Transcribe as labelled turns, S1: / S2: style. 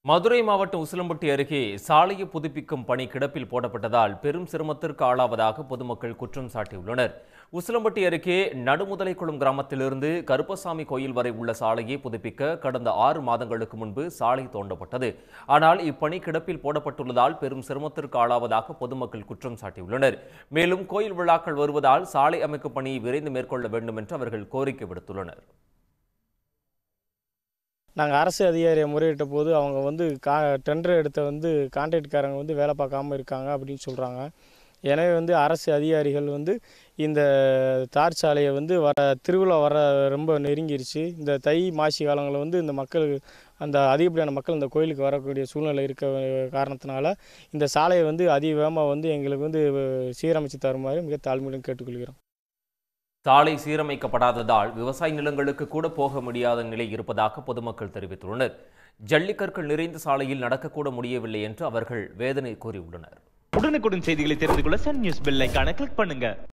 S1: மதுரை மாவட்டம் உசிலம்பட்டி அருகே சாலையை புதுப்பிக்கும் பணி கிடப்பில் போடப்பட்டதால் பெரும் சிரமத்திற்கு ஆளாவதாக பொதுமக்கள் குற்றம் சாட்டியுள்ளனர் உசிலம்பட்டி அருகே நடுமுதலைக்குளம் கிராமத்திலிருந்து கருப்பசாமி கோயில் வரை உள்ள சாலையை புதுப்பிக்க கடந்த ஆறு மாதங்களுக்கு முன்பு சாலை தோண்டப்பட்டது ஆனால் இப்பணி கிடப்பில் போடப்பட்டுள்ளதால் பெரும் சிரமத்திற்கு ஆளாவதாக பொதுமக்கள் குற்றம் சாட்டியுள்ளனர் மேலும் கோயில் விழாக்கள் வருவதால் சாலை அமைக்கும் பணியை விரைந்து மேற்கொள்ள வேண்டும் என்று அவர்கள் கோரிக்கை விடுத்துள்ளனர்
S2: நாங்கள் அரசு அதிகாரியை முறையிட்ட போது அவங்க வந்து கா டெண்டர் எடுத்த வந்து கான்ட்ராக்ட்காரங்க வந்து வேலை பார்க்காம இருக்காங்க அப்படின்னு சொல்கிறாங்க எனவே வந்து அரசு அதிகாரிகள் வந்து இந்த தார் சாலையை வந்து வர திருவிழா வர ரொம்ப நெருங்கிருச்சு இந்த தை மாசி காலங்களில் வந்து இந்த மக்கள் அந்த அதிகப்படியான மக்கள் இந்த கோயிலுக்கு வரக்கூடிய சூழ்நிலை இருக்க காரணத்தினால இந்த சாலையை வந்து அதிக வேகமாக வந்து எங்களுக்கு வந்து சீரமைச்சு தருமாறு மிக தாழ்மையுடன் கேட்டுக்கொள்கிறோம்
S1: சாலை சீரமைக்கப்படாததால் விவசாய நிலங்களுக்கு கூட போக முடியாத நிலை இருப்பதாக பொதுமக்கள் தெரிவித்துள்ளனர் ஜல்லிக்கற்கள் நிறைந்த சாலையில் நடக்கக்கூட முடியவில்லை என்று அவர்கள் வேதனை கூறியுள்ளனர்
S3: உடனுக்குடன் செய்திகளை தெரிந்து கொள்ள சன் நியூஸ் பெல் ஐகானை கிளிக் பண்ணுங்க